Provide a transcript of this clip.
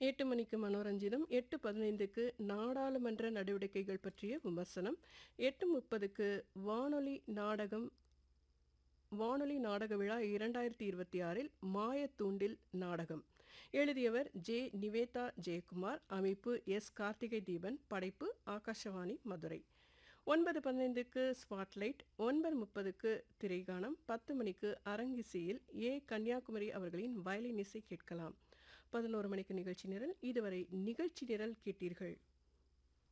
எட்டு மணிக்கு மனோரஞ்சிதம் எட்டு பதினைந்துக்கு நாடாளுமன்ற நடவடிக்கைகள் பற்றிய விமர்சனம் எட்டு முப்பதுக்கு வானொலி நாடகம் வானொலி நாடக விழா இரண்டாயிரத்தி இருபத்தி ஆறில் மாயத்தூண்டில் நாடகம் எழுதியவர் ஜே நிவேதா ஜெயக்குமார் அமைப்பு எஸ் கார்த்திகை தீபன் படைப்பு ஆகாஷவாணி மதுரை ஒன்பது பதினைந்துக்கு ஸ்பாட்லைட் ஒன்பது முப்பதுக்கு திரைகானம் பத்து மணிக்கு அரங்கிசையில் ஏ கன்னியாகுமரி அவர்களின் வயலின் இசை கேட்கலாம் பதினோரு மணிக்கு நிகழ்ச்சி நிரல் இதுவரை நிகழ்ச்சி நிரல் கேட்டீர்கள்